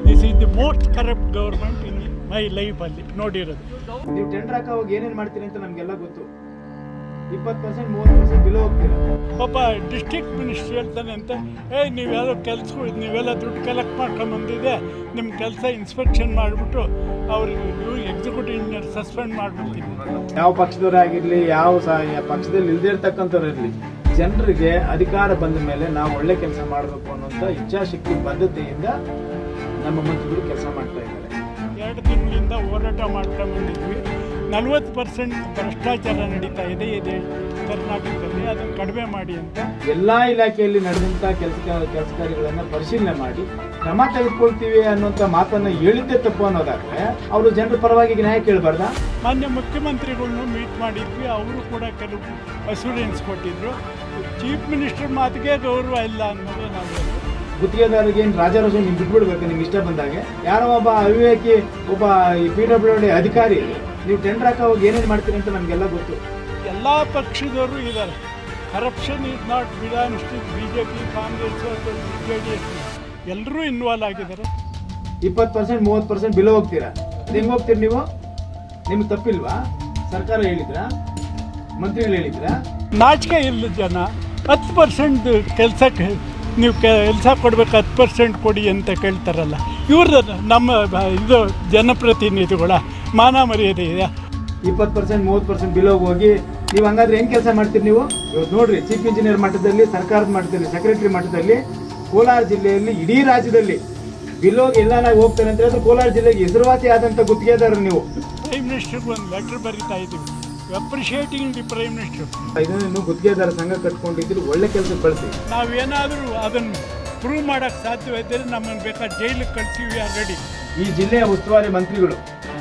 This is the most corrupt government in my ಲೈಫಲ್ಲಿ ನೋಡಿರೋದು ನೀವು ಟೆಂಡರ್ ಹಾಕೋವಾಗ ಏನೇನ್ ಮಾಡ್ತೀರಿ ಅಂತ ನಮ್ಗೆಲ್ಲ ಗೊತ್ತು ಇಪ್ಪತ್ತು ಪರ್ಸೆಂಟ್ ಮೂವತ್ತು ಪರ್ಸೆಂಟ್ ಬಿಲೋ ಹೋಗ್ತೀರಾ ಪಾಪ ಡಿಸ್ಟ್ರಿಕ್ಟ್ ಮಿನಿಸ್ಟ್ರಿ ಹೇಳ್ತಾನೆ ಅಂತ ಏ ನೀವೆಲ್ಲ ಕೆಲಸ ನೀವೆಲ್ಲ ದುಡ್ಡು ಕಲೆಕ್ಟ್ ಮಾಡ್ಕೊಂಡು ಬಂದಿದೆ ನಿಮ್ಮ ಕೆಲಸ ಇನ್ಸ್ಪೆಕ್ಷನ್ ಮಾಡಿಬಿಟ್ಟು ಅವ್ರಿಗೆ ಎಕ್ಸಿಕ್ಯೂಟಿವ್ ಇಂಜಿನಿಯರ್ ಸಸ್ಪೆಂಡ್ ಮಾಡಿಬಿಡ್ತೀನಿ ಯಾವ ಪಕ್ಷದವರೇ ಆಗಿರ್ಲಿ ಯಾವ ಸ- ಯಾವ ಪಕ್ಷದಲ್ಲಿ ಇಲ್ದೇ ಇರ್ತಕ್ಕಂಥವ್ರು ಇರಲಿ ಜನರಿಗೆ ಅಧಿಕಾರ ಬಂದ ಮೇಲೆ ನಾವು ಒಳ್ಳೆ ಕೆಲಸ ಮಾಡಬೇಕು ಅನ್ನೋಂಥ ಇಚ್ಛಾಶಕ್ತಿ ಬದ್ಧತೆಯಿಂದ ನಮ್ಮ ಮಂತ್ರಿಗಳು ಕೆಲಸ ಮಾಡ್ತಾ ಇದ್ದಾರೆ ಎರಡು ತಿಂಗಳಿಂದ ಹೋರಾಟ ಮಾಡ್ಕೊಂಡು ಬಂದಿದ್ವಿ ನಲ್ವತ್ತು ಪರ್ಸೆಂಟ್ ಭ್ರಷ್ಟಾಚಾರ ನಡೀತಾ ಇದೆ ಇದೆ ಕರ್ನಾಟಕದಲ್ಲಿ ಅದನ್ನು ಕಡಿಮೆ ಮಾಡಿ ಅಂತ ಎಲ್ಲಾ ಇಲಾಖೆಯಲ್ಲಿ ನಡೆದಂತ ಕೆಲಸ ಕೆಲಸ ಕಾರ್ಯಗಳನ್ನ ಪರಿಶೀಲನೆ ಮಾಡಿ ಕ್ರಮ ತೆಗೆದುಕೊಳ್ತೀವಿ ಅನ್ನುವಂತ ಮಾತನ್ನ ಹೇಳಿದ್ದೆ ತಪ್ಪು ಅನ್ನೋದಾದ್ರೆ ಅವರು ಜನರ ಪರವಾಗಿ ನ್ಯಾಯ ಕೇಳಬಾರ್ದ ಮಾನ್ಯ ಮುಖ್ಯಮಂತ್ರಿಗಳನ್ನೂ ಮೀಟ್ ಮಾಡಿದ್ವಿ ಅವರು ಕೂಡ ಕೆಲವು ಅಸೂರೆನ್ಸ್ ಕೊಟ್ಟಿದ್ರು ಚೀಫ್ ಮಿನಿಸ್ಟರ್ ಮಾತಿಗೆ ಗೌರವ ಇಲ್ಲ ಅನ್ನೋದು ನಾವು ಹೇಳೋದು. ಗುತ್ತಿಗೆದಾರರಿಗೆ ಏನು ರಾಜಾರೋಷ ನಿಮ್ಗೆ ಬಿಟ್ಬಿಡ್ಬೇಕು ನಿಮ್ಗೆ ಇಷ್ಟ ಬಂದಾಗೆ ಯಾರೋ ಒಬ್ಬ ಅವಿವೇಕಿ ಒಬ್ಬ ಈ ಪಿ ಡಬ್ಲ್ಯೂ ಡಿ ಅಧಿಕಾರಿ ನೀವು ಟೆಂಡರ್ ಹಾಕೋವಾಗ ಏನೇನು ಮಾಡ್ತೀರಿ ಅಂತ ನಮಗೆಲ್ಲ ಗೊತ್ತು ಎಲ್ಲ ಪಕ್ಷದವರು ಇದ್ದಾರೆ corruption is not belongs to B J P Congress J D S ಎಲ್ಲರೂ ಇನ್ವಾಲ್ವ್ ಆಗಿದ್ದಾರೆ ಇಪ್ಪತ್ತು ಪರ್ಸೆಂಟ್ ಮೂವತ್ತು ಪರ್ಸೆಂಟ್ ಬಿಲ್ ಹೋಗ್ತೀರಾ ಅದು ಹೆಂಗ್ ಹೋಗ್ತೀರಿ ನೀವು ನಿಮ್ಗೆ ತಪ್ಪಿಲ್ವಾ ಸರ್ಕಾರ ಹೇಳಿದ್ರಾ ಮಂತ್ರಿಗಳು ಹೇಳಿದ್ರಾ ನಾಚಿಕೆ ಇಲ್ಲ ಜನ ಹತ್ತು ಪರ್ಸೆಂಟ್ ಕೆಲಸಕ್ಕೆ ನೀವು ಕೆಲಸ ಕೊಡ್ಬೇಕು ಹತ್ತು ಪರ್ಸೆಂಟ್ ಕೊಡಿ ಅಂತ ಕೇಳ್ತಾರಲ್ಲ ಇವ್ರದ್ದು ನಮ್ಮ ಬ- ಇದು ಜನಪ್ರತಿನಿಧಿಗಳ ಮಾನ ಮರ್ಯಾದೆ ಇದೆ ಇಪ್ಪತ್ತು ಪರ್ಸೆಂಟ್ ಮೂವತ್ತು ಪರ್ಸೆಂಟ್ ಬಿಲ್ ಹೋಗಿ ನೀವು ಹಂಗಾದ್ರೆ ಹೆಂಗ್ ಕೆಲಸ ಮಾಡ್ತೀರಿ ನೀವು ಇವತ್ತು ನೋಡ್ರಿ ಚೀಫ್ ಇಂಜಿನಿಯರ್ ಮಟ್ಟದಲ್ಲಿ ಸರ್ಕಾರದ ಮಟ್ಟದಲ್ಲಿ ಸೆಕ್ರೆಟರಿ ಮಟ್ಟದಲ್ಲಿ ಕೋಲಾರ ಜಿಲ್ಲೆಯಲ್ಲಿ ಇಡೀ ರಾಜ್ಯದಲ್ಲಿ ಬಿಲ್ಲೋಗಿ ಎಲ್ಲ ನಾವು ಹೋಗ್ತಾರೆ ಅಂತ ಹೇಳಿದ್ರೆ ಕೋಲಾರ ಜಿಲ್ಲೆಗೆ ಹೆಸರುವಾಸಿ ಆದಂತ ಗುತ್ತಿಗೆದಾರರು ನೀವು ಪ್ರೈಮ್ ಮಿನಿಸ್ಟರ್ಗೆ ಒಂದು ಲೆಟರ್ ಬರೀತಾ ಇದ್ದೀವಿ ಅಪ್ರಿಷಿಯೇಟಿಂಗ್ ದಿ ಪ್ರೈಮ್ ಮಿನಿಸ್ಟರ್ ಇದನ್ನು ಗುತ್ತಿಗೆದಾರ ಸಂಘ ಕಟ್ಕೊಂಡಿದ್ರು ಒಳ್ಳೆ ಕೆಲಸಕ್ಕೆ ಬಳಸಿ ನಾವೇನಾದರೂ ಅದನ್ನು ಪ್ರೂವ್ ಮಾಡೋಕ್ಕೆ ಸಾಧ್ಯವಿದ್ದರೆ ನಮ್ಮನ್ನು ಬೇಕಾದ್ರೆ ಜೈಲಿಗೆ ಕಳಿಸಿ ಆರ್ ರೆಡಿ ಈ ಜಿಲ್ಲೆಯ ಉಸ್ತುವಾರಿ ಮಂತ್ರಿಗಳು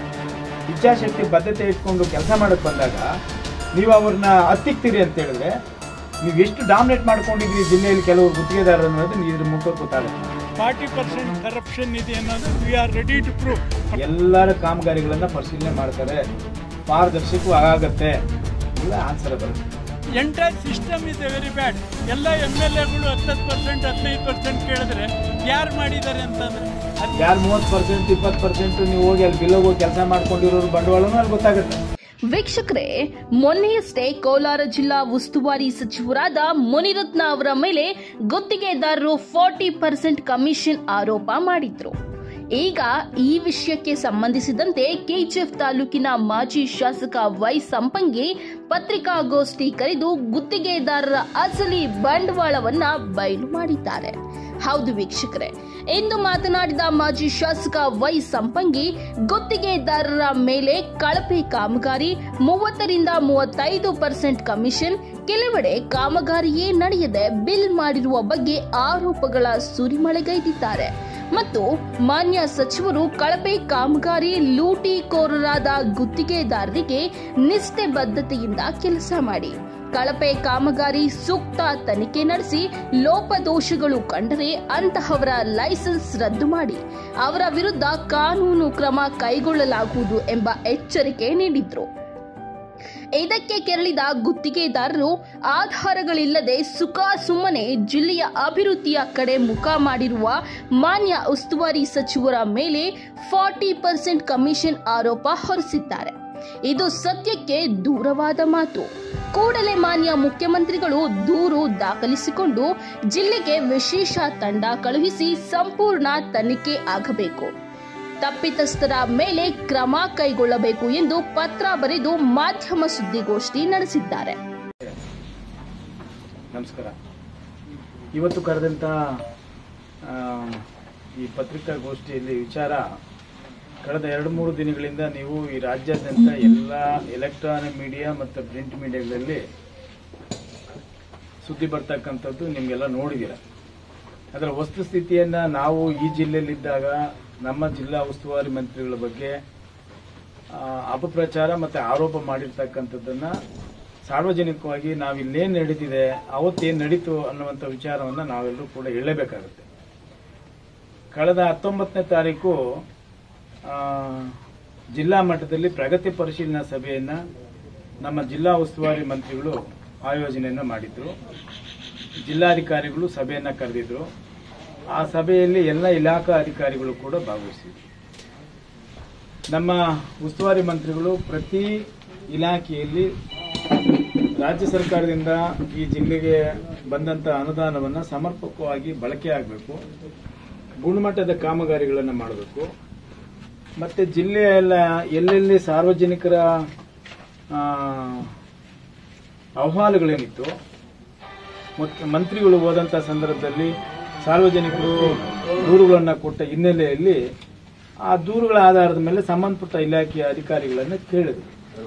ಇಚ್ಛಾಶಕ್ತಿ ಬದ್ಧತೆ ಇಟ್ಕೊಂಡು ಕೆಲಸ ಮಾಡಕ್ ಬಂದಾಗ ನೀವು ಅವ್ರನ್ನ ಹತ್ತಿಕ್ತೀರಿ ಅಂತ ಹೇಳಿದ್ರೆ ನೀವು ಎಷ್ಟು ಡಾಮಿನೇಟ್ ಮಾಡ್ಕೊಂಡಿದ್ರಿ ಈ ಜಿಲ್ಲೆಯಲ್ಲಿ ಕೆಲವು ಗುತ್ತಿಗೆದಾರರು ಅನ್ನೋದು ನೀವು ಇದ್ರ ಮುಖ ಗೊತ್ತಾಗುತ್ತೆ ಫಾರ್ಟಿ ಪರ್ಸೆಂಟ್ ಕರಪ್ಷನ್ ಇದೆ ಅನ್ನೋದು we are ready to prove ಎಲ್ಲರ ಕಾಮಗಾರಿಗಳನ್ನ ಪರಿಶೀಲನೆ ಮಾಡ್ತಾರೆ ಪಾರದರ್ಶಕವೂ ಆಗತ್ತೆ ಇಲ್ಲ ಆನ್ಸರ್ ಬರುತ್ತೆ entire system is very bad ಎಲ್ಲ ಎಮ್ ಎಲ್ ಎಗಳು ಹತ್ತತ್ತು ಪರ್ಸೆಂಟ್ ಹದಿನೈದು ಪರ್ಸೆಂಟ್ ಕೇಳಿದ್ರೆ ಯಾರು ಮಾಡಿದ್ದಾರೆ ಅಂತಂದ್ರೆ ಅದು ಯಾರು ಮೂವತ್ತು ಪರ್ಸೆಂಟ್ ಇಪ್ಪತ್ತು ಪರ್ಸೆಂಟ್ ನೀವು ಹೋಗಿ ಅಲ್ಲಿ ಬಿಲ್ ಹೋಗಿ ಕೆಲಸ ಮಾಡ್ಕೊಂಡಿರೋರು ಬಂಡವಾಳನೂ ಅಲ್ಲಿ ಗೊತ್ತಾಗುತ್ತೆ ವೀಕ್ಷಕರೇ ಮೊನ್ನೆಯಷ್ಟೇ ಕೋಲಾರ ಜಿಲ್ಲಾ ಉಸ್ತುವಾರಿ ಸಚಿವರಾದ ಮುನಿರತ್ನ ಅವರ ಮೇಲೆ ಗುತ್ತಿಗೆದಾರರು ಫಾರ್ಟಿ ಪರ್ಸೆಂಟ್ ಕಮಿಷನ್ ಆರೋಪ ಮಾಡಿದ್ರು ಈಗ ಈ ವಿಷಯಕ್ಕೆ ಸಂಬಂಧಿಸಿದಂತೆ ಕೆಜಿಎಫ್ ತಾಲೂಕಿನ ಮಾಜಿ ಶಾಸಕ ವೈ ಸಂಪಂಗಿ ಪತ್ರಿಕಾಗೋಷ್ಠಿ ಕರೆದು ಗುತ್ತಿಗೆದಾರರ ಅಸಲಿ ಬಂಡವಾಳವನ್ನ ಬಯಲು ಮಾಡಿದ್ದಾರೆ ಹೌದು ವೀಕ್ಷಕರೇ ಎಂದು ಮಾತನಾಡಿದ ಮಾಜಿ ಶಾಸಕ ವೈ ಸಂಪಂಗಿ ಗುತ್ತಿಗೆದಾರರ ಮೇಲೆ ಕಳಪೆ ಕಾಮಗಾರಿ ಮೂವತ್ತರಿಂದ ಮೂವತ್ತೈದು ಪರ್ಸೆಂಟ್ ಕಮಿಷನ್ ಕೆಲವೆಡೆ ಕಾಮಗಾರಿಯೇ ನಡೆಯದೆ ಬಿಲ್ ಮಾಡಿರುವ ಬಗ್ಗೆ ಆರೋಪಗಳ ಸುರಿಮಳೆಗೈದಿದ್ದಾರೆ ಮತ್ತು ಮಾನ್ಯ ಸಚಿವರು ಕಳಪೆ ಕಾಮಗಾರಿ ಲೂಟಿಕೋರರಾದ ಗುತ್ತಿಗೆದಾರರಿಗೆ ನಿಷ್ಠೆ ಬದ್ಧತೆಯಿಂದ ಕೆಲಸ ಮಾಡಿ ಕಳಪೆ ಕಾಮಗಾರಿ ಸೂಕ್ತ ತನಿಖೆ ನಡೆಸಿ ಲೋಪದೋಷಗಳು ಕಂಡರೆ ಅಂತಹವರ ಲೈಸೆನ್ಸ್ ರದ್ದು ಮಾಡಿ ಅವರ ವಿರುದ್ಧ ಕಾನೂನು ಕ್ರಮ ಕೈಗೊಳ್ಳಲಾಗುವುದು ಎಂಬ ಎಚ್ಚರಿಕೆ ನೀಡಿದ್ರು ಇದಕ್ಕೆ ಕೆರಳಿದ ಗುತ್ತಿಗೆದಾರರು ಆಧಾರಗಳಿಲ್ಲದೆ ಸುಖ ಸುಮ್ಮನೆ ಜಿಲ್ಲೆಯ ಅಭಿವೃದ್ಧಿಯ ಕಡೆ ಮುಖ ಮಾಡಿರುವ ಮಾನ್ಯ ಉಸ್ತುವಾರಿ ಸಚಿವರ ಮೇಲೆ ಫಾರ್ಟಿ ಪರ್ಸೆಂಟ್ ಕಮಿಷನ್ ಆರೋಪ ಹೊರಿಸಿದ್ದಾರೆ ಇದು ಸತ್ಯಕ್ಕೆ ದೂರವಾದ ಮಾತು ಕೂಡಲೇ ಮಾನ್ಯ ಮುಖ್ಯಮಂತ್ರಿಗಳು ದೂರು ದಾಖಲಿಸಿಕೊಂಡು ಜಿಲ್ಲೆಗೆ ವಿಶೇಷ ತಂಡ ಕಳುಹಿಸಿ ಸಂಪೂರ್ಣ ತನಿಖೆ ಆಗಬೇಕು ತಪ್ಪಿತಸ್ಥರ ಮೇಲೆ ಕ್ರಮ ಕೈಗೊಳ್ಳಬೇಕು ಎಂದು ಪತ್ರ ಬರೆದು ಮಾಧ್ಯಮ ಸುದ್ದಿಗೋಷ್ಠಿ ನಡೆಸಿದ್ದಾರೆ ನಮಸ್ಕಾರ ಇವತ್ತು ಕರೆದಂಥ ಆ, ಈ ಪತ್ರಿಕಾಗೋಷ್ಠಿಯಲ್ಲಿ ವಿಚಾರ ಕಳೆದ ಎರಡು ಮೂರು ದಿನಗಳಿಂದ ನೀವು ಈ ರಾಜ್ಯಾದ್ಯಂತ ಎಲ್ಲ ಎಲೆಕ್ಟ್ರಾನಿಕ್ ಮೀಡಿಯಾ ಮತ್ತು ಪ್ರಿಂಟ್ ಮೀಡಿಯಾಗಳಲ್ಲಿ ಸುದ್ದಿ ಬರ್ತಕ್ಕಂಥದ್ದು ನಿಮಗೆಲ್ಲ ನೋಡಿದ್ದೀರ ಅದರ ವಸ್ತುಸ್ಥಿತಿಯನ್ನ ನಾವು ಈ ಜಿಲ್ಲೆಯಲ್ಲಿದ್ದಾಗ ನಮ್ಮ ಜಿಲ್ಲಾ ಉಸ್ತುವಾರಿ ಮಂತ್ರಿಗಳ ಬಗ್ಗೆ ಆ, ಅಪಪ್ರಚಾರ ಮತ್ತು ಆರೋಪ ಮಾಡಿರ್ತಕ್ಕಂಥದ್ದನ್ನ ಸಾರ್ವಜನಿಕವಾಗಿ ನಾವಿಲ್ಲೇನು ನಡೀತಿದೆ ಅವತ್ತೇನು ನಡೀತು ಅನ್ನುವಂಥ ವಿಚಾರವನ್ನು ನಾವೆಲ್ಲರೂ ಕೂಡ ಹೇಳಲೇಬೇಕಾಗುತ್ತೆ ಕಳೆದ ಹತ್ತೊಂಬತ್ತನೇ ತಾರೀಕು ಆ, ಜಿಲ್ಲಾ ಮಟ್ಟದಲ್ಲಿ ಪ್ರಗತಿ ಪರಿಶೀಲನಾ ಸಭೆಯನ್ನ ನಮ್ಮ ಜಿಲ್ಲಾ ಉಸ್ತುವಾರಿ ಮಂತ್ರಿಗಳು ಆಯೋಜನೆಯನ್ನ ಮಾಡಿದ್ರು ಜಿಲ್ಲಾಧಿಕಾರಿಗಳು ಸಭೆಯನ್ನ ಕರೆದಿದ್ರು ಆ ಸಭೆಯಲ್ಲಿ ಎಲ್ಲ ಇಲಾಖಾ ಅಧಿಕಾರಿಗಳು ಕೂಡ ಭಾಗವಹಿಸಿದ್ರು ನಮ್ಮ ಉಸ್ತುವಾರಿ ಮಂತ್ರಿಗಳು ಪ್ರತಿ ಇಲಾಖೆಯಲ್ಲಿ ರಾಜ್ಯ ಸರ್ಕಾರದಿಂದ ಈ ಜಿಲ್ಲೆಗೆ ಬಂದಂತ ಅನುದಾನವನ್ನು ಸಮರ್ಪಕವಾಗಿ ಬಳಕೆ ಆಗಬೇಕು ಗುಣಮಟ್ಟದ ಕಾಮಗಾರಿಗಳನ್ನು ಮಾಡಬೇಕು ಮತ್ತೆ ಜಿಲ್ಲೆಯಲ್ಲ ಎಲ್ಲೆಲ್ಲಿ ಸಾರ್ವಜನಿಕರ ಆ, ಅಹವಾಲುಗಳೇನಿತ್ತು ಮತ್ತು ಮಂತ್ರಿಗಳು ಹೋದಂಥ ಸಂದರ್ಭದಲ್ಲಿ ಸಾರ್ವಜನಿಕರು ದೂರುಗಳನ್ನು ಕೊಟ್ಟ ಹಿನ್ನೆಲೆಯಲ್ಲಿ ಆ ದೂರುಗಳ ಆಧಾರದ ಮೇಲೆ ಸಂಬಂಧಪಟ್ಟ ಇಲಾಖೆಯ ಅಧಿಕಾರಿಗಳನ್ನು ಕೇಳಿದ್ರು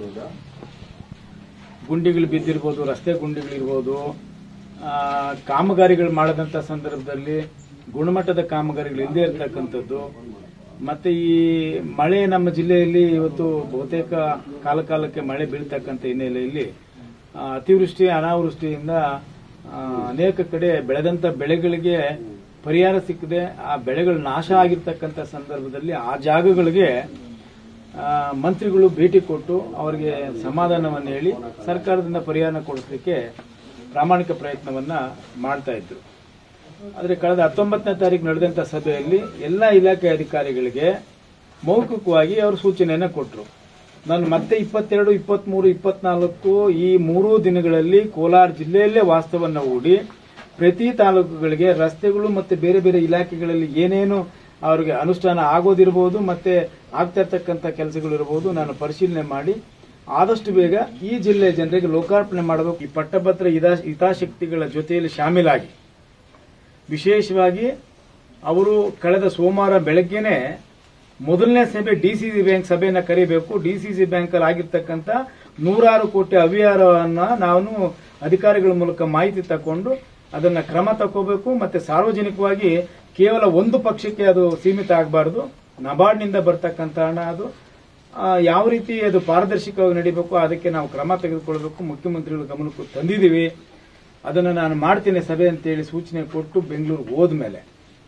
ಗುಂಡಿಗಳು ಬಿದ್ದಿರ್ಬೋದು ರಸ್ತೆ ಗುಂಡಿಗಳಿರ್ಬೋದು ಆ, ಕಾಮಗಾರಿಗಳು ಮಾಡದಂಥ ಸಂದರ್ಭದಲ್ಲಿ ಗುಣಮಟ್ಟದ ಕಾಮಗಾರಿಗಳು ಇಲ್ಲದೆ ಇರತಕ್ಕಂಥದ್ದು ಮತ್ತೆ ಈ ಮಳೆ ನಮ್ಮ ಜಿಲ್ಲೆಯಲ್ಲಿ ಇವತ್ತು ಬಹುತೇಕ ಕಾಲ ಕಾಲಕ್ಕೆ ಮಳೆ ಬೀಳ್ತಕ್ಕಂಥ ಹಿನ್ನೆಲೆಯಲ್ಲಿ ಆ, ಅತಿವೃಷ್ಟಿ ಅನಾವೃಷ್ಟಿಯಿಂದ ಆ, ಅನೇಕ ಕಡೆ ಬೆಳೆದಂತ ಬೆಳೆಗಳಿಗೆ ಪರಿಹಾರ ಸಿಕ್ಕದೆ ಆ ಬೆಳೆಗಳು ನಾಶ ಆಗಿರ್ತಕ್ಕಂಥ ಸಂದರ್ಭದಲ್ಲಿ ಆ ಜಾಗಗಳಿಗೆ ಆ, ಮಂತ್ರಿಗಳು ಭೇಟಿ ಕೊಟ್ಟು ಅವರಿಗೆ ಸಮಾಧಾನವನ್ನು ಹೇಳಿ ಸರ್ಕಾರದಿಂದ ಪರಿಹಾರ ಕೊಡಿಸಲಿಕ್ಕೆ ಪ್ರಾಮಾಣಿಕ ಪ್ರಯತ್ನವನ್ನ ಮಾಡ್ತಾ ಇದ್ರು ಆದರೆ ಕಳೆದ ಹತ್ತೊಂಬತ್ತನೇ ತಾರೀಕು ನಡೆದಂತ ಸಭೆಯಲ್ಲಿ ಎಲ್ಲ ಇಲಾಖೆ ಅಧಿಕಾರಿಗಳಿಗೆ ಮೌಖಿಕವಾಗಿ ಅವರು ಸೂಚನೆಯನ್ನು ಕೊಟ್ಟರು ನಾನು ಮತ್ತೆ ಇಪ್ಪತ್ತೆರಡು ಇಪ್ಪತ್ಮೂರು ಇಪ್ಪತ್ನಾಲ್ಕು ಈ ಮೂರೂ ದಿನಗಳಲ್ಲಿ ಕೋಲಾರ ಜಿಲ್ಲೆಯಲ್ಲೇ ವಾಸ್ತವನ್ನ ಹೂಡಿ ಪ್ರತಿ ತಾಲೂಕುಗಳಿಗೆ ರಸ್ತೆಗಳು ಮತ್ತೆ ಬೇರೆ ಬೇರೆ ಇಲಾಖೆಗಳಲ್ಲಿ ಏನೇನು ಅವರಿಗೆ ಅನುಷ್ಠಾನ ಆಗೋದಿರಬಹುದು ಮತ್ತೆ ಆಗ್ತಾ ಇರ್ತಕ್ಕಂಥ ಕೆಲಸಗಳು ಇರಬಹುದು ನಾನು ಪರಿಶೀಲನೆ ಮಾಡಿ ಆದಷ್ಟು ಬೇಗ ಈ ಜಿಲ್ಲೆಯ ಜನರಿಗೆ ಲೋಕಾರ್ಪಣೆ ಮಾಡಬೇಕು ಈ ಪಟ್ಟಭದ್ರ ಹಿತಾ- ಹಿತಾಸಕ್ತಿಗಳ ಜೊತೆಯಲ್ಲಿ ಶಾಮೀಲಾಗಿ ವಿಶೇಷವಾಗಿ ಅವರು ಕಳೆದ ಸೋಮವಾರ ಬೆಳಗ್ಗೆನೆ ಮೊದಲನೇ ಸಭೆ ಡಿಸಿಸಿ ಬ್ಯಾಂಕ್ ಸಭೆಯನ್ನ ಕರಿಬೇಕು ಡಿಸಿಸಿ ಬ್ಯಾಂಕ್ ಅಲ್ಲಿ ಆಗಿರ್ತಕ್ಕಂಥ ನೂರಾರು ಕೋಟಿ ಅವ್ಯವಹಾರವನ್ನ ನಾನು ಅಧಿಕಾರಿಗಳ ಮೂಲಕ ಮಾಹಿತಿ ತಕೊಂಡು ಅದನ್ನ ಕ್ರಮ ತಗೋಬೇಕು ಮತ್ತೆ ಸಾರ್ವಜನಿಕವಾಗಿ ಕೇವಲ ಒಂದು ಪಕ್ಷಕ್ಕೆ ಅದು ಸೀಮಿತ ಆಗಬಾರದು ನಬಾರ್ಡ್ನಿಂದ ಬರ್ತಕ್ಕಂಥ ಹಣ ಅದು ಆ, ಯಾವ ರೀತಿ ಅದು ಪಾರದರ್ಶಕವಾಗಿ ನಡೀಬೇಕು ಅದಕ್ಕೆ ನಾವು ಕ್ರಮ ತೆಗೆದುಕೊಳ್ಬೇಕು ಮುಖ್ಯಮಂತ್ರಿಗಳ ಗಮನಕ್ಕೂ ತಂದಿದ್ದೀವಿ ಅದನ್ನು ನಾನು ಮಾಡ್ತೀನಿ ಸಭೆ ಅಂತೇಳಿ ಸೂಚನೆ ಕೊಟ್ಟು ಬೆಂಗಳೂರಿಗೆ ಹೋದ್ಮೇಲೆ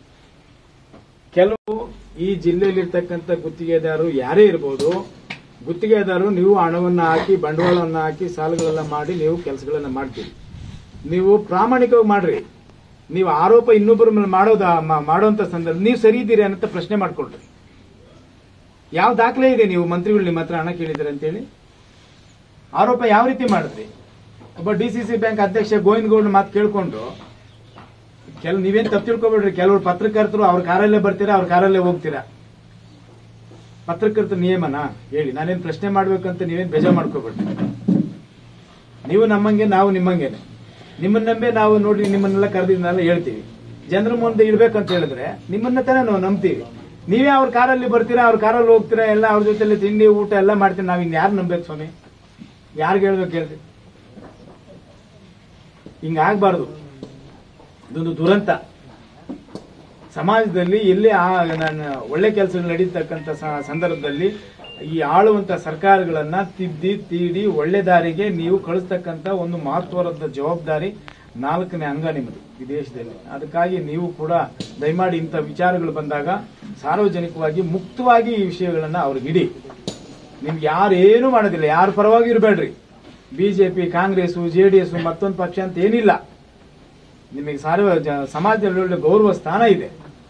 ಕೆಲವು ಈ ಜಿಲ್ಲೆಯಲ್ಲಿರ್ತಕ್ಕಂಥ ಗುತ್ತಿಗೆದಾರರು ಯಾರೇ ಇರಬಹುದು ಗುತ್ತಿಗೆದಾರರು ನೀವು ಹಣವನ್ನು ಹಾಕಿ ಬಂಡವಾಳವನ್ನು ಹಾಕಿ ಸಾಲಗಳೆಲ್ಲ ಮಾಡಿ ನೀವು ಕೆಲಸಗಳನ್ನ ಮಾಡ್ತೀರಿ ನೀವು ಪ್ರಾಮಾಣಿಕವಾಗಿ ಮಾಡ್ರಿ ನೀವು ಆರೋಪ ಇನ್ನೊಬ್ಬರ ಮೇಲೆ ಮಾಡೋದ ಮ- ಮಾಡೋಂಥ ಸಂದರ್ಭ ನೀವು ಸರಿ ಇದ್ದೀರಿ ಅಂತ ಪ್ರಶ್ನೆ ಮಾಡ್ಕೊಳ್ರಿ ಯಾವ ದಾಖಲೆ ಇದೆ ನೀವು ಮಂತ್ರಿಗಳು ನಿಮ್ಮ ಹತ್ರ ಹಣ ಕೇಳಿದ್ದಾರೆ ಅಂತೇಳಿ ಆರೋಪ ಯಾವ ರೀತಿ ಮಾಡಿದ್ರಿ ಒಬ್ಬ ಡಿ ಸಿ ಸಿ ಬ್ಯಾಂಕ್ ಅಧ್ಯಕ್ಷ ಗೋವಿಂದ ಗೌಡ ಮಾತು ಕೇಳ್ಕೊಂಡು ಕೆಲ ನೀವೇನ್ ತಪ್ಪು ತಿಳ್ಕೊಬೇಡ್ರಿ ಕೆಲವರು ಪತ್ರಕರ್ತರು ಅವ್ರ ಕಾರಲ್ಲೇ ಬರ್ತೀರಾ ಅವ್ರ ಕಾರಲ್ಲೇ ಹೋಗ್ತೀರಾ ಪತ್ರಕರ್ತರ ನಿಯಮನ ಹೇಳಿ ನಾನೇನ್ ಪ್ರಶ್ನೆ ಮಾಡ್ಬೇಕಂತ ನೀವೇನ್ ಬೇಜಾರ್ ಮಾಡ್ಕೋಬೇಡ್ರಿ ನೀವು ನಮ್ಮಂಗೆ ನಾವು ನಿಮ್ಮಂಗೆನೆ ನಿಮ್ಮನ್ನ ನಂಬೆ ನಾವು ನೋಡಿ ನಿಮ್ಮನ್ನೆಲ್ಲ ಕರೆದಿದ್ದನ್ನೆಲ್ಲ ಹೇಳ್ತೀವಿ ಜನರ ಮುಂದೆ ಇಡ್ಬೇಕಂತ ಹೇಳಿದ್ರೆ ನಿಮ್ಮನ್ನ ತಾನೇ ನಾವು ನಂಬ್ತೀವಿ ನೀವೇ ಅವ್ರ ಕಾರಲ್ಲಿ ಬರ್ತೀರಾ ಅವ್ರ ಕಾರಲ್ಲಿ ಹೋಗ್ತೀರಾ ಎಲ್ಲ ಅವ್ರ ಜೊತೆಲಿ ತಿಂಡಿ ಊಟ ಎಲ್ಲ ಮಾಡ್ತೀರಿ ನಾವ್ ಇನ್ ಯಾರು ನಂಬೇಕು ಸ್ವಾಮಿ ಯಾರಿಗೆ ಹೇಳ್ಬೇಕು ಹೇಳ್ರಿ ಹಿಂಗಾಗ್ಬಾರ್ದು ಇದೊಂದು ದುರಂತ ಸಮಾಜದಲ್ಲಿ ಎಲ್ಲಿ ಆ ನಾನು ಒಳ್ಳೆ ಕೆಲಸಗಳು ನಡೀತಕ್ಕಂಥ ಸ- ಸಂದರ್ಭದಲ್ಲಿ ಈ ಆಳುವಂತ ಸರ್ಕಾರಗಳನ್ನ ತಿದ್ದಿ ತೀಡಿ ಒಳ್ಳೆ ದಾರಿಗೆ ನೀವು ಕಳಿಸ್ತಕ್ಕಂಥ ಒಂದು ಮಹತ್ವದ ಜವಾಬ್ದಾರಿ ನಾಲ್ಕನೇ ಅಂಗ ನಿಮ್ಮದು ಈ ದೇಶದಲ್ಲಿ ಅದಕ್ಕಾಗಿ ನೀವು ಕೂಡ ದಯಮಾಡಿ ಇಂಥ ವಿಚಾರಗಳು ಬಂದಾಗ ಸಾರ್ವಜನಿಕವಾಗಿ ಮುಕ್ತವಾಗಿ ಈ ವಿಷಯಗಳನ್ನ ಅವ್ರಿಗೆ ಇಡಿ ನಿಮ್ಗೆ ಯಾರು ಏನು ಮಾಡೋದಿಲ್ಲ ಯಾರ ಪರವಾಗಿ ಇರಬೇಡ್ರಿ ಬಿಜೆಪಿ ಕಾಂಗ್ರೆಸ್ ಜೆಡಿಎಸ್ ಮತ್ತೊಂದು ಪಕ್ಷ ಅಂತ ಏನಿಲ್ಲ ನಿಮಗೆ ಸಾರ್ವ ಜ- ಸಮಾಜದಲ್ಲಿ ಒಳ್ಳೆ ಗೌರವ ಸ್ಥಾನ ಇದೆ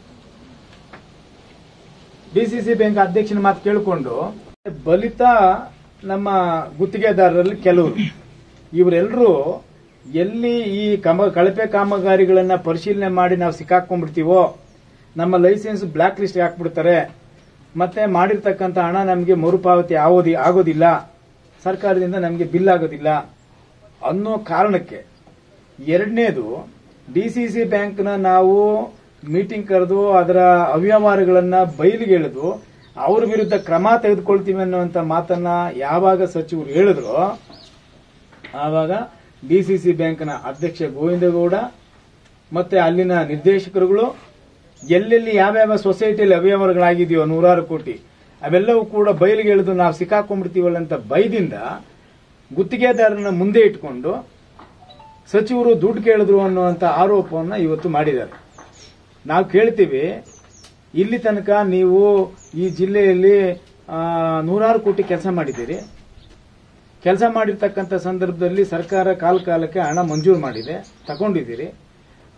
ಡಿಸಿಸಿ ಬ್ಯಾಂಕ್ ಅಧ್ಯಕ್ಷನ ಮಾತು ಕೇಳಿಕೊಂಡು ಬಲಿತ ನಮ್ಮ ಗುತ್ತಿಗೆದಾರರಲ್ಲಿ ಕೆಲವರು ಇವರೆಲ್ಲರೂ ಎಲ್ಲಿ ಈ ಕಮ ಕಳಪೆ ಕಾಮಗಾರಿಗಳನ್ನ ಪರಿಶೀಲನೆ ಮಾಡಿ ನಾವು ಸಿಕ್ಕಾಕೊಂಡ್ಬಿಡ್ತೀವೋ ನಮ್ಮ ಲೈಸೆನ್ಸ್ ಬ್ಲಾಕ್ ಲಿಸ್ಟ್ ಹಾಕ್ಬಿಡ್ತಾರೆ ಮತ್ತೆ ಮಾಡಿರ್ತಕ್ಕಂಥ ಹಣ ನಮಗೆ ಮರುಪಾವತಿ ಆಗೋದಿ ಆಗೋದಿಲ್ಲ ಸರ್ಕಾರದಿಂದ ನಮಗೆ ಬಿಲ್ ಆಗೋದಿಲ್ಲ ಅನ್ನೋ ಕಾರಣಕ್ಕೆ ಎರಡನೇದು ಡಿಸಿಸಿ ಬ್ಯಾಂಕ್ನ ನಾವು ಮೀಟಿಂಗ್ ಕರೆದು ಅದರ ಅವ್ಯವಹಾರಗಳನ್ನ ಬಯಲಿಗೆ ಎಳೆದು ಅವ್ರ ವಿರುದ್ಧ ಕ್ರಮ ತೆಗೆದುಕೊಳ್ತೀವಿ ಅನ್ನುವಂತ ಮಾತನ್ನ ಯಾವಾಗ ಸಚಿವರು ಹೇಳಿದ್ರು ಆವಾಗ ಡಿಸಿಸಿ ಬ್ಯಾಂಕ್ನ ಅಧ್ಯಕ್ಷ ಗೋವಿಂದಗೌಡ ಮತ್ತೆ ಅಲ್ಲಿನ ನಿರ್ದೇಶಕರುಗಳು ಎಲ್ಲೆಲ್ಲಿ ಯಾವ್ಯಾವ ಸೊಸೈಟಿಯಲ್ಲಿ ಅವ್ಯವಹಾರಗಳಾಗಿದೆಯೋ ನೂರಾರು ಕೋಟಿ ಅವೆಲ್ಲವೂ ಕೂಡ ಬಯಲಿಗೆ ಎಳೆದು ನಾವು ಸಿಕ್ಕಾಕೊಂಡ್ಬಿಡ್ತೀವಲ್ಲ ಅಂತ ಭಯದಿಂದ ಗುತ್ತಿಗೆದಾರನ ಮುಂದೆ ಇಟ್ಕೊಂಡು ಸಚಿವರು ದುಡ್ಡು ಕೇಳಿದ್ರು ಅನ್ನುವಂಥ ಆರೋಪವನ್ನು ಇವತ್ತು ಮಾಡಿದ್ದಾರೆ ನಾವು ಕೇಳ್ತೀವಿ ಇಲ್ಲಿ ತನಕ ನೀವು ಈ ಜಿಲ್ಲೆಯಲ್ಲಿ ಆ, ನೂರಾರು ಕೋಟಿ ಕೆಲಸ ಮಾಡಿದ್ದೀರಿ ಕೆಲಸ ಮಾಡಿರ್ತಕ್ಕಂಥ ಸಂದರ್ಭದಲ್ಲಿ ಸರ್ಕಾರ ಕಾಲ ಕಾಲಕ್ಕೆ ಹಣ ಮಂಜೂರು ಮಾಡಿದೆ ತಗೊಂಡಿದ್ದೀರಿ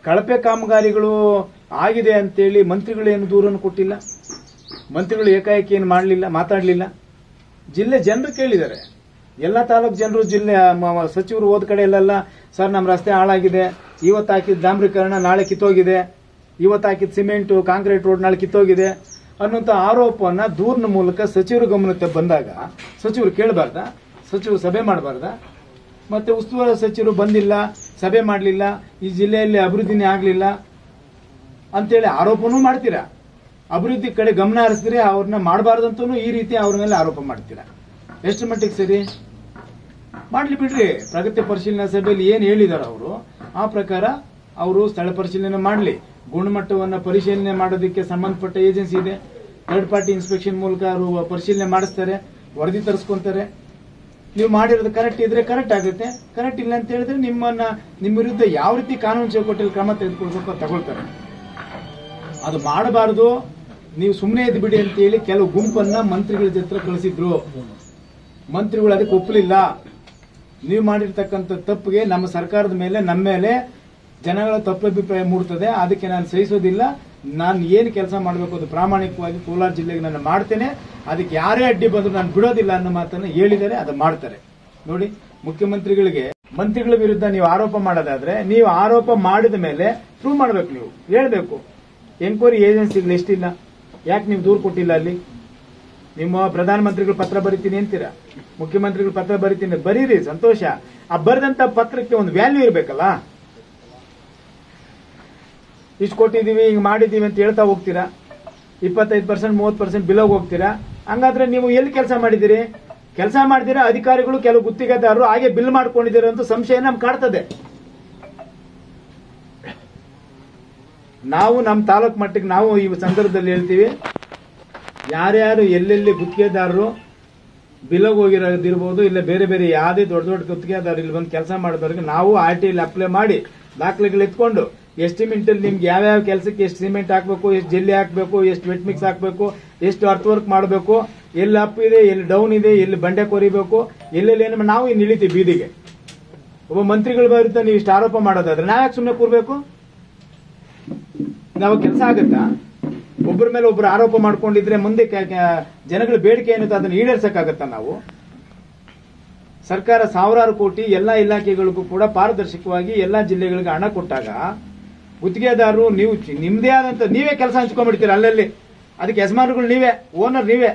ಕಳಪೆ ಕಾಮಗಾರಿಗಳು ಆಗಿದೆ ಅಂತೇಳಿ ಮಂತ್ರಿಗಳು ಏನು ದೂರನ್ನು ಕೊಟ್ಟಿಲ್ಲ ಮಂತ್ರಿಗಳು ಏಕಾಏಕಿ ಏನು ಮಾಡಲಿಲ್ಲ ಮಾತಾಡಲಿಲ್ಲ ಜಿಲ್ಲೆ ಜನರು ಕೇಳಿದ್ದಾರೆ ಎಲ್ಲ ತಾಲೂಕು ಜನರು ಜಿಲ್ಲೆ ಮ- ಮ- ಸಚಿವರು ಹೋದ ಕಡೆ ಎಲ್ಲೆಲ್ಲ ಸರ್ ನಮ್ಮ ರಸ್ತೆ ಹಾಳಾಗಿದೆ ಇವತ್ತು ಹಾಕಿದ ಡಾಂಬರೀಕರಣ ನಾಳೆ ಕಿತ್ತೋಗಿದೆ ಇವತ್ತು ಹಾಕಿದ ಸಿಮೆಂಟ್ ಕಾಂಕ್ರೀಟ್ ರೋಡ್ ನಾಳೆ ಕಿತ್ತೋಗಿದೆ ಅನ್ನುವಂಥ ಆರೋಪವನ್ನ ದೂರಿನ ಮೂಲಕ ಸಚಿವರ ಗಮನಕ್ಕೆ ಬಂದಾಗ ಸಚಿವರು ಕೇಳಬಾರ್ದ ಸಚಿವರು ಸಭೆ ಮಾಡಬಾರ್ದ ಮತ್ತೆ ಉಸ್ತುವಾರಿ ಸಚಿವರು ಬಂದಿಲ್ಲ ಸಭೆ ಮಾಡಲಿಲ್ಲ ಈ ಜಿಲ್ಲೆಯಲ್ಲಿ ಅಭಿವೃದ್ಧಿನೇ ಆಗಲಿಲ್ಲ ಅಂತೇಳಿ ಆರೋಪನೂ ಮಾಡ್ತೀರಾ ಅಭಿವೃದ್ಧಿ ಕಡೆ ಗಮನ ಹರಿಸಿದ್ರೆ ಅವ್ರನ್ನ ಮಾಡಬಾರ್ದಂತೂ ಈ ರೀತಿ ಅವ್ರ ಮೇಲೆ ಆರೋಪ ಮಾಡ್ತೀರಾ ಎಷ್ಟು ಮಟ್ಟಿಗೆ ಸರಿ ಮಾಡ್ಲಿ ಬಿಡ್ರಿ ಪ್ರಗತಿ ಪರಿಶೀಲನಾ ಸಭೆಯಲ್ಲಿ ಏನ್ ಹೇಳಿದಾರ ಅವರು ಆ ಪ್ರಕಾರ ಅವರು ಸ್ಥಳ ಪರಿಶೀಲನೆ ಮಾಡಲಿ ಗುಣಮಟ್ಟವನ್ನ ಪರಿಶೀಲನೆ ಮಾಡೋದಕ್ಕೆ ಸಂಬಂಧಪಟ್ಟ ಏಜೆನ್ಸಿ ಇದೆ ಥರ್ಡ್ ಪಾರ್ಟಿ ಇನ್ಸ್ಪೆಕ್ಷನ್ ಮೂಲಕ ಅವರು ಪರಿಶೀಲನೆ ಮಾಡಿಸ್ತಾರೆ ವರದಿ ತರಿಸ್ಕೊಂತಾರೆ ನೀವು ಮಾಡಿರೋದು ಕರೆಕ್ಟ್ ಇದ್ರೆ ಕರೆಕ್ಟ್ ಆಗುತ್ತೆ ಕರೆಕ್ಟ್ ಇಲ್ಲ ಅಂತ ಹೇಳಿದ್ರೆ ನಿಮ್ಮನ್ನ ನಿಮ್ಮ ವಿರುದ್ಧ ಯಾವ ರೀತಿ ಕಾನೂನು ಚೌಕಟ್ಟಲ್ಲಿ ಕ್ರಮ ತೆಗೆದುಕೊಳ್ಬೇಕು ಅದು ತಗೊಳ್ತಾರೆ ಅದು ಮಾಡಬಾರದು ನೀವು ಸುಮ್ಮನೆ ಇದ್ದು ಬಿಡಿ ಅಂತ ಹೇಳಿ ಕೆಲವು ಗುಂಪನ್ನ ಮಂತ್ರಿಗಳ ಜೊತೆ ಕಳಿಸಿದ್ರು ಮಂತ್ರಿಗಳು ಅದಕ್ಕೆ ಒಪ್ಪಲಿಲ್ಲ ನೀವು ಮಾಡಿರ್ತಕ್ಕಂಥ ತಪ್ಪಿಗೆ ನಮ್ಮ ಸರ್ಕಾರದ ಮೇಲೆ ನಮ್ಮ ಮೇಲೆ ಜನಗಳ ತಪ್ಪಭಿಪ್ರಾಯ ಮೂಡ್ತದೆ ಅದಕ್ಕೆ ನಾನು ಸಹಿಸೋದಿಲ್ಲ ನಾನು ಏನು ಕೆಲಸ ಮಾಡಬೇಕು ಅದು ಪ್ರಾಮಾಣಿಕವಾಗಿ ಕೋಲಾರ ಜಿಲ್ಲೆಗೆ ನಾನು ಮಾಡ್ತೇನೆ ಅದಕ್ಕೆ ಯಾರೇ ಅಡ್ಡಿ ಬಂದ್ರು ನಾನು ಬಿಡೋದಿಲ್ಲ ಅನ್ನೋ ಮಾತನ್ನು ಹೇಳಿದರೆ ಅದು ಮಾಡ್ತಾರೆ ನೋಡಿ ಮುಖ್ಯಮಂತ್ರಿಗಳಿಗೆ ಮಂತ್ರಿಗಳ ವಿರುದ್ಧ ನೀವು ಆರೋಪ ಮಾಡೋದಾದ್ರೆ ನೀವು ಆರೋಪ ಮಾಡಿದ ಮೇಲೆ ಪ್ರೂವ್ ಮಾಡಬೇಕು ನೀವು ಹೇಳ್ಬೇಕು ಎಂಕ್ವೈರಿ ಏಜೆನ್ಸಿಗಳು ಎಷ್ಟಿಲ್ಲ ಯಾಕೆ ನೀವು ದೂರು ಕೊಟ್ಟಿಲ್ಲ ಅಲ್ಲಿ ನಿಮ್ಮ ಪ್ರಧಾನಮಂತ್ರಿಗಳು ಪತ್ರ ಬರಿತೀನಿ ಅಂತೀರಾ ಮುಖ್ಯಮಂತ್ರಿಗಳು ಪತ್ರ ಬರಿತೀನಿ ಬರೀರಿ ಸಂತೋಷ ಆ ಬರೆದಂತ ಪತ್ರಕ್ಕೆ ಒಂದು ವ್ಯಾಲ್ಯೂ ಇರಬೇಕಲ್ಲ ಇಷ್ಟು ಕೊಟ್ಟಿದೀವಿ ಹಿಂಗ್ ಮಾಡಿದೀವಿ ಅಂತ ಹೇಳ್ತಾ ಹೋಗ್ತೀರಾ ಇಪ್ಪತ್ತೈದು ಪರ್ಸೆಂಟ್ ಮೂವತ್ತು ಪರ್ಸೆಂಟ್ ಬಿಲೋಗ್ ಹೋಗ್ತೀರಾ ಹಂಗಾದ್ರೆ ನೀವು ಎಲ್ಲಿ ಕೆಲಸ ಮಾಡಿದಿರಿ ಕೆಲಸ ಮಾಡಿದಿರಾ ಅಧಿಕಾರಿಗಳು ಕೆಲವು ಗುತ್ತಿಗೆದಾರರು ಹಾಗೆ ಬಿಲ್ ಮಾಡ್ಕೊಂಡಿದ್ದೀರ ಅಂತ ಸಂಶಯ ನಮ್ಗೆ ಕಾಡ್ತದೆ ನಾವು ನಮ್ಮ ತಾಲೂಕ್ ಮಟ್ಟಕ್ಕೆ ನಾವು ಈ ಸಂದರ್ಭದಲ್ಲಿ ಹೇಳ್ತೀವಿ ಯಾರ್ಯಾರು ಎಲ್ಲೆಲ್ಲಿ ಗುತ್ತಿಗೆದಾರರು ಬಿಲೋಗ್ ಹೋಗಿರೋದಿರ್ಬೋದು ಇಲ್ಲ ಬೇರೆ ಬೇರೆ ಯಾವುದೇ ದೊಡ್ಡ ದೊಡ್ಡ ಗುತ್ತಿಗೆದಾರರು ಇಲ್ಲಿ ಬಂದು ಕೆಲಸ ಮಾಡಿದವ್ರಿಗೆ ನಾವು ಆರ್ ಟಿ ಅಪ್ಲೈ ಮಾಡಿ ದಾಖಲೆಗಳು ಎತ್ಕೊಂಡು ಎಸ್ಟಿಮೆಂಟ್ ಅಲ್ಲಿ ನಿಮ್ಗೆ ಯಾವ್ಯಾವ ಕೆಲಸಕ್ಕೆ ಎಷ್ಟು ಸಿಮೆಂಟ್ ಹಾಕಬೇಕು ಎಷ್ಟು ಜಲ್ಲಿ ಹಾಕಬೇಕು ಎಷ್ಟು ವೆಟ್ ಮಿಕ್ಸ್ ಹಾಕಬೇಕು ಎಷ್ಟು ಅರ್ತ್ ವರ್ಕ್ ಮಾಡಬೇಕು ಎಲ್ಲಿ ಅಪ್ ಇದೆ ಎಲ್ಲಿ ಡೌನ್ ಇದೆ ಎಲ್ಲಿ ಬಂಡೆ ಕೊರಿಬೇಕು ಎಲ್ಲೆಲ್ಲಿ ಏನು ನಾವು ಇನ್ನು ಇಳಿತೀವಿ ಬೀದಿಗೆ ಒಬ್ಬ ಮಂತ್ರಿಗಳ ವಿರುದ್ಧ ನೀವು ಇಷ್ಟು ಆರೋಪ ಮಾಡೋದಾದ್ರೆ ನಾವ್ಯಾಕೆ ಸುಮ್ಮನೆ ಕೂರ್ಬೇಕು ನಾವು ಕೆಲಸ ಆಗುತ್ತಾ ಒಬ್ಬರ ಮೇಲೆ ಒಬ್ರು ಆರೋಪ ಮಾಡ್ಕೊಂಡಿದ್ರೆ ಮುಂದೆ ಕ- ಕ- ಜನಗಳ ಬೇಡಿಕೆ ಏನಿದೆ ಅದನ್ನು ಈಡೇರ್ಸಕ್ಕಾಗತ್ತಾ ನಾವು ಸರ್ಕಾರ ಸಾವಿರಾರು ಕೋಟಿ ಎಲ್ಲಾ ಇಲಾಖೆಗಳಿಗೂ ಕೂಡ ಪಾರದರ್ಶಕವಾಗಿ ಎಲ್ಲಾ ಜಿಲ್ಲೆಗಳಿಗೆ ಹಣ ಕೊಟ್ಟಾಗ ಗುತ್ತಿಗೆದಾರರು ನೀವು ಚಿ- ನಿಮ್ದೇ ಆದಂತ ನೀವೇ ಕೆಲಸ ಹಂಚ್ಕೊಂಡ್ಬಿಡ್ತೀರ ಅಲ್ಲಲ್ಲಿ ಅದಕ್ಕೆ ಯಜಮಾನರುಗಳು ನೀವೇ ಓನರ್ ನೀವೇ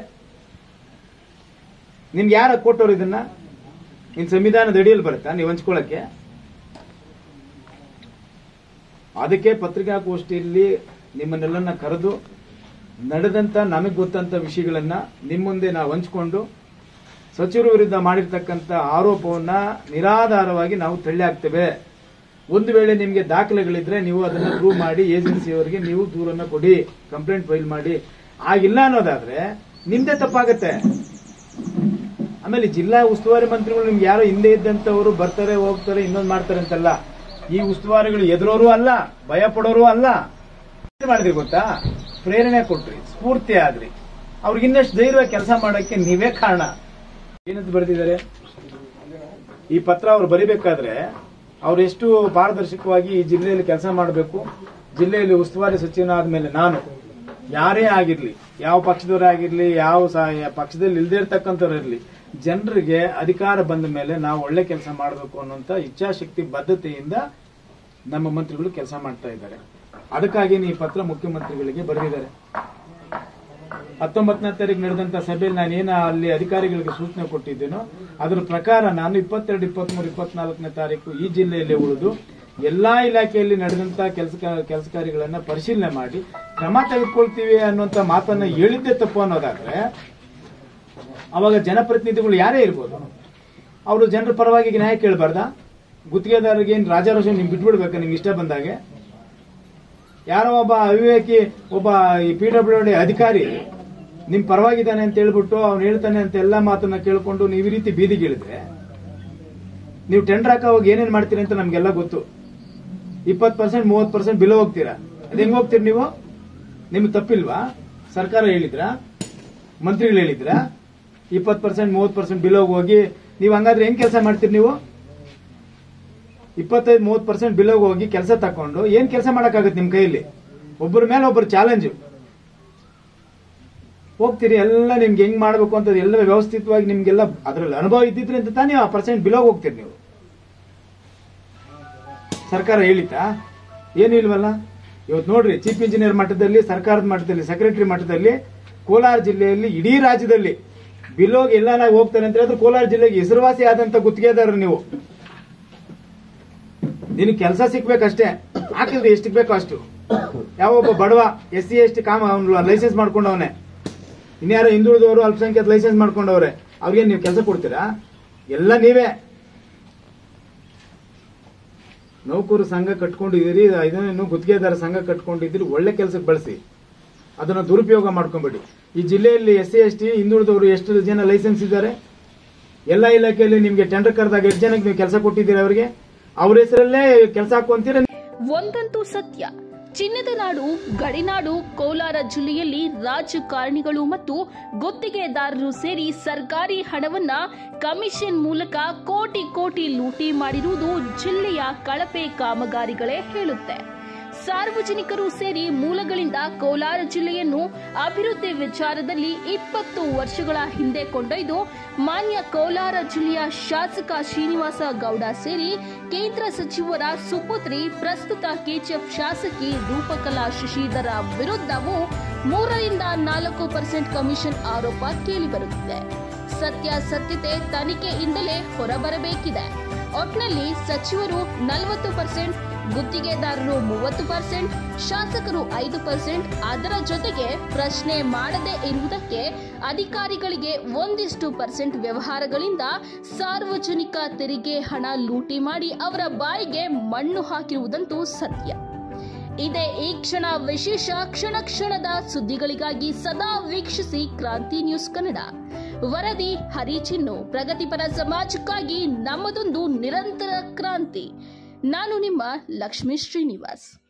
ನಿಮ್ಗೆ ಯಾರ ಕೊಟ್ಟವ್ರು ಇದನ್ನ ನಿನ್ ಸಂವಿಧಾನದ ಅಡಿಯಲ್ಲಿ ಬರುತ್ತಾ ನೀವು ಹಂಚ್ಕೊಳ್ಳಕ್ಕೆ ಅದಕ್ಕೆ ಪತ್ರಿಕಾಗೋಷ್ಠಿಯಲ್ಲಿ ನಿಮ್ಮನ್ನೆಲ್ಲನ್ನ ಕರೆದು ನಡೆದಂತ ನಮಗೆ ಗೊತ್ತಂತ ವಿಷಯಗಳನ್ನ ನಿಮ್ಮ ಮುಂದೆ ನಾವು ಹಂಚ್ಕೊಂಡು ಸಚಿವರ ವಿರುದ್ಧ ಮಾಡಿರ್ತಕ್ಕಂಥ ಆರೋಪವನ್ನ ನಿರಾಧಾರವಾಗಿ ನಾವು ತಳ್ಳಿ ಹಾಕ್ತೇವೆ ಒಂದು ವೇಳೆ ನಿಮಗೆ ದಾಖಲೆಗಳಿದ್ರೆ ನೀವು ಅದನ್ನ ಪ್ರೂವ್ ಮಾಡಿ ಏಜೆನ್ಸಿಯವರಿಗೆ ನೀವು ದೂರನ್ನ ಕೊಡಿ ಕಂಪ್ಲೇಂಟ್ ಫೈಲ್ ಮಾಡಿ ಆಗಿಲ್ಲ ಅನ್ನೋದಾದ್ರೆ ನಿಮ್ದೇ ತಪ್ಪಾಗತ್ತೆ ಆಮೇಲೆ ಜಿಲ್ಲಾ ಉಸ್ತುವಾರಿ ಮಂತ್ರಿಗಳು ನಿಮ್ಗೆ ಯಾರೋ ಹಿಂದೆ ಇದ್ದಂತವರು ಬರ್ತಾರೆ ಹೋಗ್ತಾರೆ ಇನ್ನೊಂದು ಮಾಡ್ತಾರೆ ಅಂತಲ್ಲ ಈ ಉಸ್ತುವಾರಿಗಳು ಎದುರೋರು ಅಲ್ಲ ಭಯ ಪಡೋರು ಅಲ್ಲ ಏನ್ ಮಾಡಿದ್ರಿ ಗೊತ್ತಾ ಪ್ರೇರಣೆ ಕೊಟ್ರಿ ಸ್ಫೂರ್ತಿ ಆದ್ರಿ ಅವ್ರಿಗೆ ಇನ್ನಷ್ಟು ಧೈರ್ಯವಾಗಿ ಕೆಲಸ ಮಾಡಕ್ಕೆ ನೀವೇ ಕಾರಣ ಏನಂತ ಬರೆದಿದ್ದಾರೆ ಈ ಪತ್ರ ಅವ್ರು ಬರಿಬೇಕಾದ್ರೆ ಅವ್ರು ಎಷ್ಟು ಪಾರದರ್ಶಕವಾಗಿ ಈ ಜಿಲ್ಲೆಯಲ್ಲಿ ಕೆಲಸ ಮಾಡಬೇಕು ಜಿಲ್ಲೆಯಲ್ಲಿ ಉಸ್ತುವಾರಿ ಸಚಿವನಾದ್ಮೇಲೆ ನಾನು ಯಾರೇ ಆಗಿರ್ಲಿ ಯಾವ ಪಕ್ಷದವರೇ ಆಗಿರ್ಲಿ ಯಾವ ಸ- ಪಕ್ಷದಲ್ಲಿ ಇಲ್ದೇ ಇರ್ತಕ್ಕಂಥವ್ರು ಇರ್ಲಿ ಜನರಿಗೆ ಅಧಿಕಾರ ಬಂದ ಮೇಲೆ ನಾವು ಒಳ್ಳೆ ಕೆಲಸ ಮಾಡಬೇಕು ಅನ್ನುವಂತ ಇಚ್ಛಾಶಕ್ತಿ ಬದ್ಧತೆಯಿಂದ ನಮ್ಮ ಮಂತ್ರಿಗಳು ಕೆಲಸ ಮಾಡ್ತಾ ಇದ್ದಾರೆ ಅದಕ್ಕಾಗಿ ಈ ಪತ್ರ ಮುಖ್ಯಮಂತ್ರಿಗಳಿಗೆ ಬರೆದಿದ್ದಾರೆ ಹತ್ತೊಂಬತ್ತನೇ ತಾರೀಕು ನಡೆದಂತ ಸಭೆಯಲ್ಲಿ ನಾನು ಏನು ಅಲ್ಲಿ ಅಧಿಕಾರಿಗಳಿಗೆ ಸೂಚನೆ ಕೊಟ್ಟಿದ್ದೇನೋ ಅದರ ಪ್ರಕಾರ ನಾನು ಇಪ್ಪತ್ತೆರಡು ಇಪ್ಪತ್ಮೂರು ಇಪ್ಪತ್ನಾಲ್ಕನೇ ತಾರೀಕು ಈ ಜಿಲ್ಲೆಯಲ್ಲಿ ಉಳಿದು ಎಲ್ಲಾ ಇಲಾಖೆಯಲ್ಲಿ ನಡೆದಂತ ಕೆಲಸ ಕೆಲಸ ಕಾರ್ಯಗಳನ್ನ ಪರಿಶೀಲನೆ ಮಾಡಿ ಕ್ರಮ ತೆಗೆದುಕೊಳ್ತೀವಿ ಅನ್ನುವಂತ ಮಾತನ್ನ ಹೇಳಿದ್ದೆ ತಪ್ಪು ಅನ್ನೋದಾದ್ರೆ ಅವಾಗ ಜನಪ್ರತಿನಿಧಿಗಳು ಯಾರೇ ಇರ್ಬೋದು ಅವರು ಜನರ ಪರವಾಗಿ ನ್ಯಾಯ ಕೇಳಬಾರ್ದಾ ಗುತ್ತಿಗೆದಾರರಿಗೆ ಏನು ರಾಜಾರೋಷ ನಿಮ್ಗೆ ಬಿಟ್ಬಿಡ್ಬೇಕಾ ನಿಮ್ಗೆ ಇಷ್ಟ ಬಂದಾಗೆ ಯಾರೋ ಒಬ್ಬ ಅವಿವೇಕಿ ಒಬ್ಬ ಈ ಪಿ ಡಬ್ಲ್ಯೂ ಡಿ ಅಧಿಕಾರಿ ನಿಮ್ ಪರವಾಗಿದ್ದಾನೆ ಅಂತ ಹೇಳ್ಬಿಟ್ಟು ಅವ್ನು ಹೇಳ್ತಾನೆ ಅಂತ ಎಲ್ಲಾ ಮಾತನ್ನ ಕೇಳ್ಕೊಂಡು ನೀವು ಈ ರೀತಿ ಬೀದಿಗಿಳಿದ್ರೆ ನೀವು ಟೆಂಡರ್ ಹಾಕೋವಾಗ ಏನೇನ್ ಮಾಡ್ತೀರಿ ಅಂತ ನಮ್ಗೆಲ್ಲ ಗೊತ್ತು ಇಪ್ಪತ್ತು ಪರ್ಸೆಂಟ್ ಮೂವತ್ತು ಪರ್ಸೆಂಟ್ ಬಿಲೋ ಹೋಗ್ತೀರಾ ಅದು ಹೆಂಗ್ ಹೋಗ್ತೀರಿ ನೀವು ನಿಮ್ಗೆ ತಪ್ಪಿಲ್ವಾ ಸರ್ಕಾರ ಹೇಳಿದ್ರಾ ಮಂತ್ರಿಗಳು ಹೇಳಿದ್ರಾ ಇಪ್ಪತ್ತು ಪರ್ಸೆಂಟ್ ಮೂವತ್ತು ಪರ್ಸೆಂಟ್ ಬಿಲೋ ಹೋಗಿ ನೀವು ಹಂಗಾದ್ರೆ ಹೆಂಗ್ ಕೆಲಸ ಮಾಡ್ತೀರಿ ನೀವು ಇಪ್ಪತ್ತೈದು ಮೂವತ್ತು ಪರ್ಸೆಂಟ್ ಬಿಲೋಗಿ ಹೋಗಿ ಕೆಲಸ ತಕೊಂಡು ಏನ್ ಕೆಲಸ ಮಾಡಕ್ಕಾಗತ್ತೆ ನಿಮ್ ಕೈಯಲ್ಲಿ ಒಬ್ಬರ ಮೇಲೆ ಒಬ್ಬರು ಚಾಲೆಂಜ್ ಹೋಗ್ತೀರಿ ಎಲ್ಲ ನಿಮ್ಗೆ ಹೆಂಗ್ ಮಾಡ್ಬೇಕು ಅಂತ ಎಲ್ಲ ವ್ಯವಸ್ಥಿತವಾಗಿ ನಿಮ್ಗೆಲ್ಲ ಅದ್ರಲ್ಲಿ ಅನುಭವ ಇದ್ದಿದ್ರಿಂದ ತಾನೇ ಆ ಪರ್ಸೆಂಟ್ ಬಿಲೋಗ್ ಹೋಗ್ತೀರಿ ನೀವು ಸರ್ಕಾರ ಹೇಳಿತಾ ಏನು ಇಲ್ವಲ್ಲ ಇವತ್ತು ನೋಡ್ರಿ ಚೀಫ್ ಇಂಜಿನಿಯರ್ ಮಟ್ಟದಲ್ಲಿ ಸರ್ಕಾರದ ಮಟ್ಟದಲ್ಲಿ ಸೆಕ್ರೆಟರಿ ಮಟ್ಟದಲ್ಲಿ ಕೋಲಾರ ಜಿಲ್ಲೆಯಲ್ಲಿ ಇಡೀ ರಾಜ್ಯದಲ್ಲಿ ಬಿಲೋಗಿ ಎಲ್ಲ ಹೋಗ್ತಾರೆ ಅಂತ ಹೇಳಿದ್ರೆ ಕೋಲಾರ ಜಿಲ್ಲೆಗೆ ಹೆಸರುವಾಸಿ ಆದಂತ ಗುತ್ತಿಗೆದಾರರು ನೀವು ನಿನಗೆ ಕೆಲಸ ಸಿಕ್ಬೇಕಷ್ಟೇ ಹಾಕಿದ್ರೆ ಎಷ್ಟಕ್ಕೆ ಬೇಕೋ ಅಷ್ಟು ಯಾವೊಬ್ಬ ಬಡವ ಎಸ್ ಸಿ ಎಸ್ ಟಿ ಕಾಮ ಅವ್ನು ಲೈಸೆನ್ಸ್ ಮಾಡ್ಕೊಂಡವನೆ ಇನ್ಯಾರೋ ಹಿಂದುಳಿದವರು ಅಲ್ಪಸಂಖ್ಯಾತ ಲೈಸೆನ್ಸ್ ಮಾಡ್ಕೊಂಡವ್ರೆ ಅವ್ರಿಗೆ ನೀವು ಕೆಲಸ ಕೊಡ್ತೀರಾ ಎಲ್ಲ ನೀವೇ ನೌಕರು ಸಂಘ ಕಟ್ಕೊಂಡಿದ್ದೀರಿ ಇದನ್ನು ಗುತ್ತಿಗೆದಾರ ಸಂಘ ಕಟ್ಕೊಂಡಿದ್ದೀರಿ ಒಳ್ಳೆ ಕೆಲಸಕ್ಕೆ ಬಳಸಿ ಅದನ್ನ ದುರುಪಯೋಗ ಮಾಡ್ಕೊಂಬೇಡಿ ಈ ಜಿಲ್ಲೆಯಲ್ಲಿ ಎಸ್ ಸಿ ಎಸ್ ಟಿ ಹಿಂದುಳಿದವರು ಎಷ್ಟು ಜನ ಲೈಸೆನ್ಸ್ ಇದ್ದಾರೆ ಎಲ್ಲ ಇಲಾಖೆಯಲ್ಲಿ ನಿಮ್ಗೆ ಟೆಂಡರ್ ಕರೆದಾಗ ಎಷ್ಟು ಜನಕ್ಕೆ ನೀವು ಕೆಲಸ ಕೊಟ್ಟಿದ್ದೀರಾ ಅವರಿಗೆ ಅವ್ರ ಹೆಸರಲ್ಲೇ ಕೆಲಸ ಹಾಕೊಂತೀರ ಒಂದಂತೂ ಸತ್ಯ ಚಿನ್ನದ ನಾಡು ಗಡಿನಾಡು ಕೋಲಾರ ಜಿಲ್ಲೆಯಲ್ಲಿ ರಾಜಕಾರಣಿಗಳು ಮತ್ತು ಗುತ್ತಿಗೆದಾರರು ಸೇರಿ ಸರ್ಕಾರಿ ಹಣವನ್ನ ಕಮಿಷನ್ ಮೂಲಕ ಕೋಟಿ ಕೋಟಿ ಲೂಟಿ ಮಾಡಿರುವುದು ಜಿಲ್ಲೆಯ ಕಳಪೆ ಕಾಮಗಾರಿಗಳೇ ಹೇಳುತ್ತೆ ಸಾರ್ವಜನಿಕರು ಸೇರಿ ಮೂಲಗಳಿಂದ ಕೋಲಾರ ಜಿಲ್ಲೆಯನ್ನು ಅಭಿವೃದ್ಧಿ ವಿಚಾರದಲ್ಲಿ ಇಪ್ಪತ್ತು ವರ್ಷಗಳ ಹಿಂದೆ ಕೊಂಡೊಯ್ದು ಮಾನ್ಯ ಕೋಲಾರ ಜಿಲ್ಲೆಯ ಶಾಸಕ ಶ್ರೀನಿವಾಸ ಗೌಡ ಸೇರಿ ಕೇಂದ್ರ ಸಚಿವರ ಸುಪುತ್ರಿ ಪ್ರಸ್ತುತ ಕೆಜಿಎಫ್ ಶಾಸಕಿ ರೂಪಕಲಾ ಶಶಿಧರ ವಿರುದ್ಧವೂ ಮೂರರಿಂದ ನಾಲ್ಕು ಪರ್ಸೆಂಟ್ ಕಮಿಷನ್ ಆರೋಪ ಕೇಳಿಬರುತ್ತಿದೆ ಸತ್ಯಾಸತ್ಯತೆ ತನಿಖೆಯಿಂದಲೇ ಹೊರಬರಬೇಕಿದೆ ಒಟ್ನಲ್ಲಿ ಸಚಿವರು ನಲವತ್ತು ಪರ್ಸೆಂಟ್ ಗುತ್ತಿಗೆದಾರರು ಮೂವತ್ತು ಪರ್ಸೆಂಟ್ ಶಾಸಕರು ಐದು ಪರ್ಸೆಂಟ್ ಅದರ ಜೊತೆಗೆ ಪ್ರಶ್ನೆ ಮಾಡದೇ ಇರುವುದಕ್ಕೆ ಅಧಿಕಾರಿಗಳಿಗೆ ಒಂದಿಷ್ಟು ಪರ್ಸೆಂಟ್ ವ್ಯವಹಾರಗಳಿಂದ ಸಾರ್ವಜನಿಕ ತೆರಿಗೆ ಹಣ ಲೂಟಿ ಮಾಡಿ ಅವರ ಬಾಯಿಗೆ ಮಣ್ಣು ಹಾಕಿರುವುದಂತೂ ಸತ್ಯ ಇದೇ ಈ ಕ್ಷಣ ವಿಶೇಷ ಕ್ಷಣ ಕ್ಷಣದ ಸುದ್ದಿಗಳಿಗಾಗಿ ಸದಾ ವೀಕ್ಷಿಸಿ ಕ್ರಾಂತಿ ನ್ಯೂಸ್ ಕನ್ನಡ ವರದಿ ಹರಿಚಿನ್ನು ಪ್ರಗತಿಪರ ಸಮಾಜಕ್ಕಾಗಿ ನಮ್ಮದೊಂದು ನಿರಂತರ ಕ್ರಾಂತಿ ನಾನು ನಿಮ್ಮ ಲಕ್ಷ್ಮೀ ಶ್ರೀನಿವಾಸ್